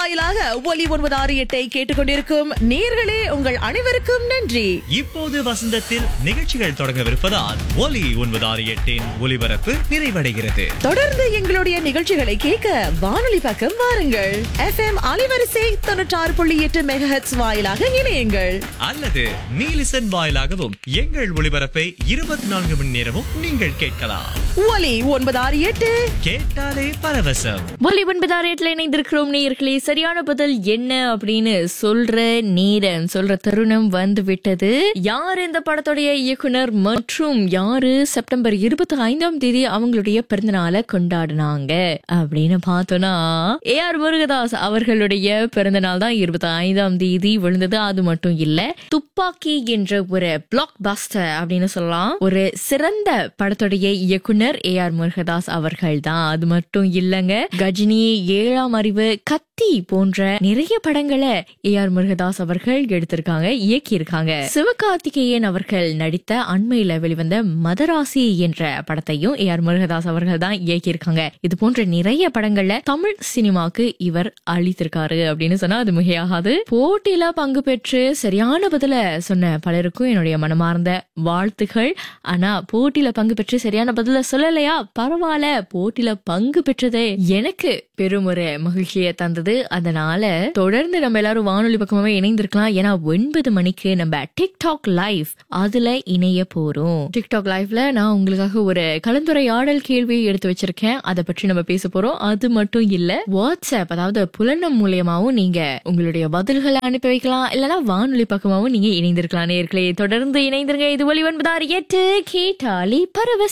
வாயிலாக ஒலி ஒன்பது ஆறு எட்டை கேட்டுக்கொண்டிருக்கும் நேர்களே உங்கள் அனைவருக்கும் நன்றி இப்போது வசந்தத்தில் நிகழ்ச்சிகள் தொடங்கவிருப்பதால் ஒலி ஒன்பது ஆறு எட்டின் ஒலிபரப்பு நிறைவடைகிறது தொடர்ந்து எங்களுடைய நிகழ்ச்சிகளை கேட்க வானொலி பக்கம் வாருங்கள் எஃப்எம் அலைவரிசை தொண்ணூற்றாறு புள்ளி எட்டு மெகஹெட்ஸ் வாயிலாக இணையுங்கள் அல்லது மீலிசன் வாயிலாகவும் எங்கள் ஒளிபரப்பை இருபத்தி நான்கு மணி நேரமும் நீங்கள் கேட்கலாம் ஒலி ஒன்பது ஆறு எட்டு கேட்டாலே பரவசம் ஒலி ஒன்பதாம் ரேட்ல இணைந்திருக்கிறோம் நேயர்களே சரியான பதில் என்ன அப்படின்னு சொல்ற நேரம் சொல்ற தருணம் வந்து விட்டது யார் இந்த படத்துடைய இயக்குனர் மற்றும் யாரு செப்டம்பர் இருபத்தி ஐந்தாம் தேதி அவங்களுடைய பிறந்தநாளை கொண்டாடினாங்க அப்படின்னு பார்த்தோம்னா ஏ ஆர் முருகதாஸ் அவர்களுடைய பிறந்தநாள் தான் இருபத்தி ஐந்தாம் தேதி விழுந்தது அது மட்டும் இல்ல துப்பாக்கி என்ற ஒரு பிளாக் பஸ்டர் அப்படின்னு சொல்லலாம் ஒரு சிறந்த படத்துடைய இயக்குனர் ஏ ஆர் முருகதாஸ் அவர்கள் தான் அது மட்டும் இல்லங்க கஜினி ஏழாம் அறிவு கத்தி போன்ற நிறைய படங்களை ஏ ஆர் முருகதாஸ் அவர்கள் எடுத்திருக்காங்க இயக்கியிருக்காங்க சிவகார்த்திகேயன் அவர்கள் நடித்த அண்மையில வெளிவந்த மதராசி என்ற படத்தையும் ஏ ஆர் முருகதாஸ் அவர்கள் தான் இயக்கியிருக்காங்க இது போன்ற நிறைய படங்கள்ல தமிழ் சினிமாக்கு இவர் அளித்திருக்காரு அப்படின்னு சொன்னா அது மிகையாகாது போட்டியில பங்கு பெற்று சரியான பதில சொன்ன பலருக்கும் என்னுடைய மனமார்ந்த வாழ்த்துகள் ஆனா போட்டியில பங்கு பெற்று சரியான பதில சொல்லலையா பரவாயில்ல போட்டியில பங்கு பெற்றதே எனக்கு பெரும் ஒரு மகிழ்ச்சியை தந்தது அதனால தொடர்ந்து நம்ம எல்லாரும் வானொலி பக்கமாவே இணைந்திருக்கலாம் ஏன்னா ஒன்பது மணிக்கு நம்ம டிக்டாக் லைவ் அதுல இணைய போறோம் டிக்டாக் லைவ்ல நான் உங்களுக்காக ஒரு கலந்துரையாடல் கேள்வியை எடுத்து வச்சிருக்கேன் அதை பற்றி நம்ம பேச போறோம் அது மட்டும் இல்ல வாட்ஸ்அப் அதாவது புலனம் மூலியமாவும் நீங்க உங்களுடைய பதில்களை அனுப்பி வைக்கலாம் இல்லனா வானொலி பக்கமாவும் நீங்க இணைந்திருக்கலாம் நேர்களே தொடர்ந்து இணைந்திருங்க இது ஒளி ஒன்பதாறு எட்டு கேட்டாலி பரவச